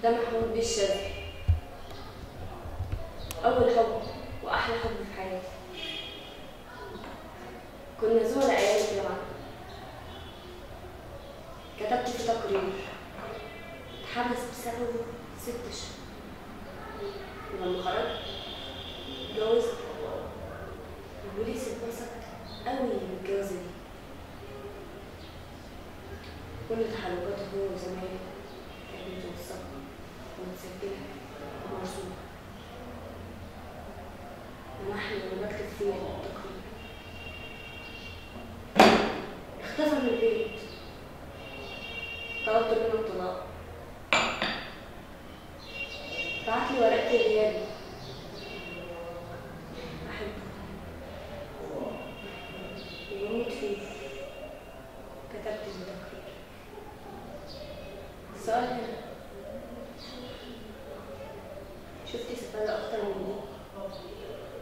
ده محمود بيه الشاذلي أول حب وأحلى حب في حياتي كنا زملاء أيام الجامعة كتبت في تقرير اتحبس بسببه ست شهور ولما خرجت اتجوزت البوليس اتبسط قوي من الجوازة دي كل تحركاته هو وزمايله كانت متوثقة ومتسجلة ومرسومة ونحن وانا بكتب فيها التقرير اختفى من البيت طلبت منه الطلاق بعت لي ورقة غيابي بحبه بموت فيه كتبت التقرير السؤال هنا شفتي سفالة أكتر من دي